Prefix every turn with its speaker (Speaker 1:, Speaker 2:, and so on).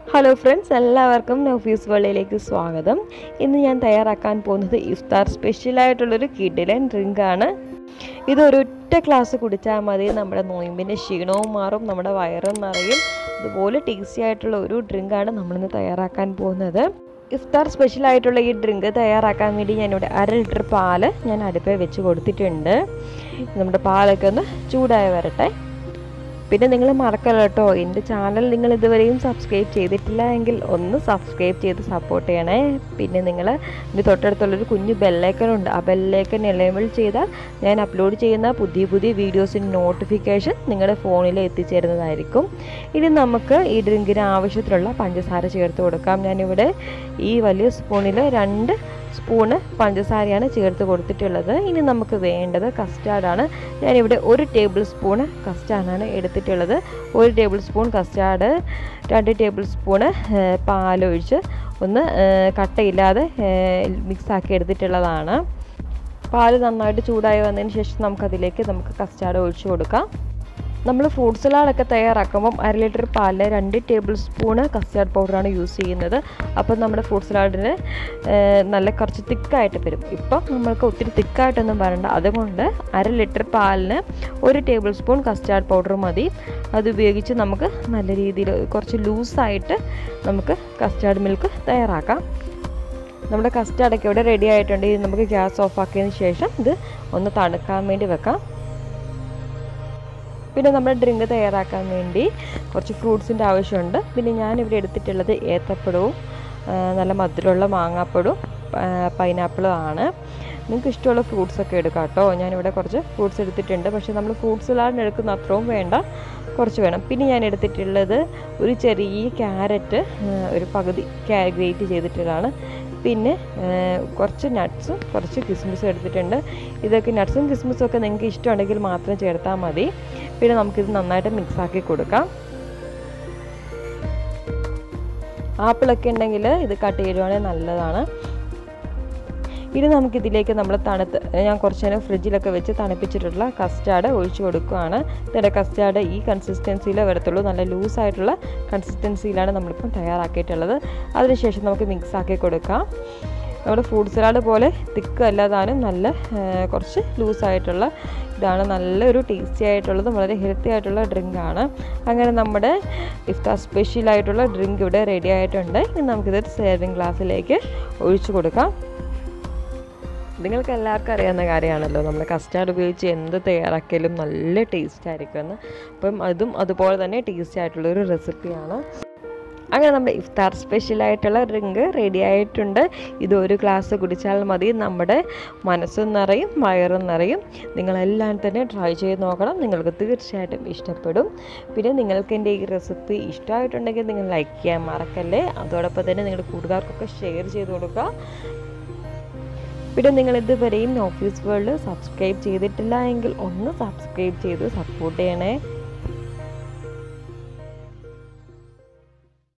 Speaker 1: hello friends എല്ലാവർക്കും നൗഫീസ് വേൾഡിലേക്ക് സ്വാഗതം ഇന്ന് ഞാൻ തയ്യാറാക്കാൻ പോകുന്നത് ഇഫ്താർ സ്പെഷ്യലായിട്ടുള്ളൊരു കിഡിലൻ ഡ്രിങ്കാണ് ഇതൊരൊറ്റ ഗ്ലാസ് കുടിച്ചാൽ മതി നമ്മുടെ നോയിമ്പിൻ്റെ ക്ഷീണവും മാറും നമ്മുടെ വയറും നിറയും അതുപോലെ ടേസ്റ്റി ആയിട്ടുള്ള ഒരു ഡ്രിങ്കാണ് നമ്മളിന്ന് തയ്യാറാക്കാൻ പോകുന്നത് ഇഫ്താർ സ്പെഷ്യലായിട്ടുള്ള ഈ ഡ്രിങ്ക് തയ്യാറാക്കാൻ വേണ്ടി ഞാനിവിടെ അര ലിറ്റർ പാല് ഞാൻ അടുപ്പിൽ വെച്ച് കൊടുത്തിട്ടുണ്ട് നമ്മുടെ പാലൊക്കെ ഒന്ന് ചൂടായി വരട്ടെ പിന്നെ നിങ്ങൾ മറക്കല്ല കേട്ടോ എൻ്റെ ചാനൽ നിങ്ങൾ ഇതുവരെയും സബ്സ്ക്രൈബ് ചെയ്തിട്ടില്ല എങ്കിൽ ഒന്ന് സബ്സ്ക്രൈബ് ചെയ്ത് സപ്പോർട്ട് ചെയ്യണേ പിന്നെ നിങ്ങൾ ഇതിൻ്റെ തൊട്ടടുത്തുള്ളൊരു കുഞ്ഞു ബെല്ലൈക്കനുണ്ട് ആ ബെല്ലൈക്കൻ എനേബിൾ ചെയ്താൽ ഞാൻ അപ്ലോഡ് ചെയ്യുന്ന പുതിയ പുതിയ വീഡിയോസിൻ്റെ നോട്ടിഫിക്കേഷൻ നിങ്ങളുടെ ഫോണിൽ എത്തിച്ചേരുന്നതായിരിക്കും ഇനി നമുക്ക് ഈ ഡ്രിങ്കിന് ആവശ്യത്തിലുള്ള പഞ്ചസാര ചേർത്ത് കൊടുക്കാം ഞാനിവിടെ ഈ വലിയ സ്പൂണിൽ രണ്ട് സ്പൂണ് പഞ്ചസാരയാണ് ചേർത്ത് കൊടുത്തിട്ടുള്ളത് ഇനി നമുക്ക് വേണ്ടത് കസ്റ്റാർഡാണ് ഞാനിവിടെ ഒരു ടേബിൾ സ്പൂണ് കസ്റ്റാർഡാണ് എടുത്തിട്ടുള്ളത് ഒരു ടേബിൾ സ്പൂൺ കസ്റ്റാർഡ് രണ്ട് ടേബിൾ സ്പൂണ് പാലൊഴിച്ച് ഒന്ന് കട്ടയില്ലാതെ മിക്സാക്കി എടുത്തിട്ടുള്ളതാണ് പാല് നന്നായിട്ട് ചൂടായി വന്നതിന് ശേഷം നമുക്കതിലേക്ക് നമുക്ക് കസ്റ്റാർഡ് ഒഴിച്ചു കൊടുക്കാം നമ്മൾ ഫ്രൂട്ട് സലാഡൊക്കെ തയ്യാറാക്കുമ്പം അര ലിറ്റർ പാലിൽ രണ്ട് ടേബിൾ സ്പൂണ് കസ്റ്റാർഡ് പൗഡറാണ് യൂസ് ചെയ്യുന്നത് അപ്പം നമ്മുടെ ഫ്രൂട്ട് സലാഡിന് നല്ല കുറച്ച് തിക്കായിട്ട് വരും ഇപ്പം നമ്മൾക്ക് ഒത്തിരി തിക്കായിട്ടൊന്നും വരണ്ട അതുകൊണ്ട് അര ലിറ്റർ പാലിന് ഒരു ടേബിൾ സ്പൂൺ കസ്റ്റാർഡ് പൗഡർ മതി അത് ഉപയോഗിച്ച് നമുക്ക് നല്ല രീതിയിൽ കുറച്ച് ലൂസായിട്ട് നമുക്ക് കസ്റ്റാർഡ് മിൽക്ക് തയ്യാറാക്കാം നമ്മുടെ കസ്റ്റാർഡൊക്കെ ഇവിടെ റെഡി ആയിട്ടുണ്ട് ഇത് നമുക്ക് ഗ്യാസ് ഓഫ് ആക്കിയതിന് ശേഷം ഇത് ഒന്ന് തണുക്കാൻ വേണ്ടി വെക്കാം പിന്നെ നമ്മുടെ ഡ്രിങ്ക് തയ്യാറാക്കാൻ വേണ്ടി കുറച്ച് ഫ്രൂട്ട്സിൻ്റെ ആവശ്യമുണ്ട് പിന്നെ ഞാനിവിടെ എടുത്തിട്ടുള്ളത് ഏത്തപ്പഴവും നല്ല മധുരമുള്ള മാങ്ങാപ്പഴവും പൈനാപ്പിളും ആണ് നിങ്ങൾക്ക് ഇഷ്ടമുള്ള ഫ്രൂട്ട്സ് ഒക്കെ എടുക്കാം കേട്ടോ ഞാനിവിടെ കുറച്ച് ഫ്രൂട്ട്സ് എടുത്തിട്ടുണ്ട് പക്ഷേ നമ്മൾ ഫ്രൂട്ട്സ് സലാഡിന് എടുക്കുന്ന അത്രയും വേണ്ട കുറച്ച് വേണം പിന്നെ ഞാൻ എടുത്തിട്ടുള്ളത് ഒരു ചെറിയ ക്യാരറ്റ് ഒരു പകുതി ഗ്രേറ്റ് ചെയ്തിട്ടുള്ളതാണ് പിന്നെ കുറച്ച് നട്ട്സും കുറച്ച് കിസ്മിസും എടുത്തിട്ടുണ്ട് ഇതൊക്കെ നട്ട്സും കിസ്മിസും ഒക്കെ നിങ്ങൾക്ക് ഇഷ്ടമുണ്ടെങ്കിൽ മാത്രം ചേർത്താൽ മതി പിന്നെ നമുക്കിത് നന്നായിട്ട് മിക്സാക്കി കൊടുക്കാം ആപ്പിളൊക്കെ ഉണ്ടെങ്കിൽ ഇത് കട്ട് ചെയ്യുവാണെങ്കിൽ നല്ലതാണ് ഇനി നമുക്കിതിലേക്ക് നമ്മൾ തണുത്ത് ഞാൻ കുറച്ച് നേരം ഫ്രിഡ്ജിലൊക്കെ വെച്ച് തണുപ്പിച്ചിട്ടുള്ള കസ്റ്റാർഡ് ഒഴിച്ചു കൊടുക്കുകയാണ് ഇതിൻ്റെ കസ്റ്റാർഡ് ഈ കൺസിസ്റ്റൻസിയിലേ വരത്തുള്ളൂ നല്ല ലൂസായിട്ടുള്ള കൺസിസ്റ്റൻസിയിലാണ് നമ്മളിപ്പം തയ്യാറാക്കിയിട്ടുള്ളത് അതിനുശേഷം നമുക്ക് മിക്സ് ആക്കി കൊടുക്കാം നമ്മുടെ ഫ്രൂട്ട് സലാഡ് പോലെ തിക്ക് അല്ലാതാനും നല്ല കുറച്ച് ലൂസായിട്ടുള്ള ഇതാണ് നല്ലൊരു ടേസ്റ്റി ആയിട്ടുള്ളതും വളരെ ഹെൽത്തി ആയിട്ടുള്ള ഡ്രിങ്കാണ് അങ്ങനെ നമ്മുടെ ഇഫ്താർ സ്പെഷ്യലായിട്ടുള്ള ഡ്രിങ്ക് ഇവിടെ റെഡി ആയിട്ടുണ്ട് ഇനി നമുക്കിത് സേവിങ് ഗ്ലാസ്സിലേക്ക് ഒഴിച്ചു കൊടുക്കാം നിങ്ങൾക്ക് എല്ലാവർക്കും അറിയാവുന്ന കാര്യമാണല്ലോ നമ്മൾ കസ്റ്റാർഡ് ഉപയോഗിച്ച് എന്ത് തയ്യാറാക്കിയാലും നല്ല ടേസ്റ്റ് ആയിരിക്കുമെന്ന് അപ്പം അതും അതുപോലെ തന്നെ ടേസ്റ്റി ആയിട്ടുള്ളൊരു റെസിപ്പിയാണ് അങ്ങനെ നമ്മുടെ ഇഫ്താർ സ്പെഷ്യലായിട്ടുള്ള ഡ്രിങ്ക് റെഡി ആയിട്ടുണ്ട് ഇത് ഒരു ഗ്ലാസ് കുടിച്ചാൽ മതി നമ്മുടെ മനസ്സും നിറയും വയറും നിറയും നിങ്ങളെല്ലാം തന്നെ ട്രൈ ചെയ്ത് നോക്കണം നിങ്ങൾക്ക് തീർച്ചയായിട്ടും ഇഷ്ടപ്പെടും പിന്നെ നിങ്ങൾക്ക് എൻ്റെ ഈ റെസിപ്പി ഇഷ്ടമായിട്ടുണ്ടെങ്കിൽ നിങ്ങൾ ലൈക്ക് ചെയ്യാൻ മറക്കല്ലേ അതോടൊപ്പം തന്നെ നിങ്ങളുടെ കൂട്ടുകാർക്കൊക്കെ ഷെയർ ചെയ്ത് കൊടുക്കുക പിന്നെ നിങ്ങൾ ഇതുവരെയും ഓഫീസ് വേൾഡ് സബ്സ്ക്രൈബ് ചെയ്തിട്ടില്ല എങ്കിൽ ഒന്ന് സബ്സ്ക്രൈബ് ചെയ്ത് സപ്പോർട്ട് ചെയ്യണേ